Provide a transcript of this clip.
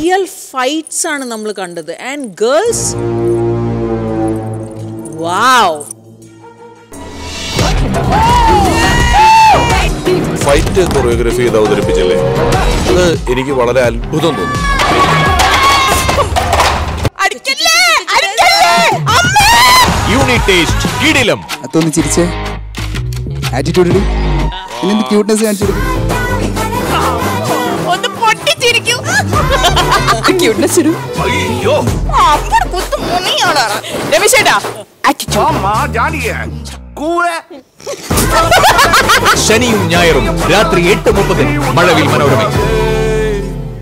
real fights ആണ് നമ്മൾ കണ്ടത് and girls wow fight choreography ചെയ്ത് അവതരിപ്പിച്ചല്ലേ അത് എനിക്ക് വളരെ അത്ഭുതം തോന്നി യൂണിറ്റ് ടേസ്റ്റ് കിടിലം അതൊന്ന് ചിരിച്ചേ ആറ്റിറ്റ്യൂഡിൽ പിന്നെ ക്യൂട്ട്നെസ് കാണിച്ചു കൊടുക്കും ഒന്ന് പൊട്ടിച്ചിരിക്കൂ ക്യൂട്ട്നെസ് ഇടും അയ്യോ അമ്മ കുത്തു മുണിയാണ് രമേശേട്ടാ ശനിയും ഞായറും രാത്രി എട്ട് മുപ്പതിന് മഴവിൽ മനോരമ